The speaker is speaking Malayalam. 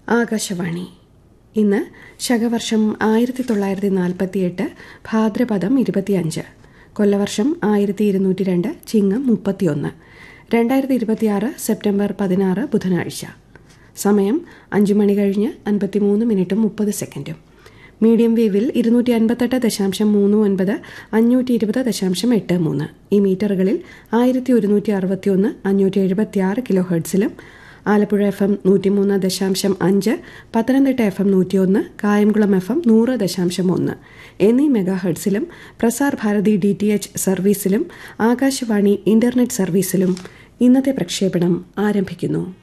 ആകാശവാണി ഇന്ന് ശകവർഷം ആയിരത്തി തൊള്ളായിരത്തി നാൽപ്പത്തിയെട്ട് ഭാദ്രപദം ഇരുപത്തിയഞ്ച് കൊല്ലവർഷം ആയിരത്തി ഇരുന്നൂറ്റി രണ്ട് ചിങ്ങം മുപ്പത്തിയൊന്ന് രണ്ടായിരത്തി ഇരുപത്തിയാറ് സെപ്റ്റംബർ പതിനാറ് ബുധനാഴ്ച സമയം അഞ്ച് മണി കഴിഞ്ഞ് അൻപത്തിമൂന്ന് മിനിറ്റും മുപ്പത് സെക്കൻഡും മീഡിയം വേവിൽ ഇരുന്നൂറ്റി അൻപത്തെട്ട് ദശാംശം മൂന്ന് ഒൻപത് അഞ്ഞൂറ്റി ഇരുപത് ദശാംശം എട്ട് മൂന്ന് ഈ മീറ്ററുകളിൽ ആയിരത്തി ഒരുന്നൂറ്റി അറുപത്തിയൊന്ന് അഞ്ഞൂറ്റി എഴുപത്തിയാറ് കിലോ ഹെർട്സിലും ആലപ്പുഴ എഫ് എം നൂറ്റിമൂന്ന് ദശാംശം അഞ്ച് പത്തനംതിട്ട എഫ് എം നൂറ്റിയൊന്ന് കായംകുളം എഫ് എം നൂറ് ദശാംശം ഒന്ന് എന്നീ മെഗാ ഹെർട്സിലും Prasar Bharati D T H സർവീസിലും ആകാശവാണി ഇന്റർനെറ്റ് സർവീസിലും ഇന്നത്തെ പ്രക്ഷേപണം ആരംഭിക്കുന്നു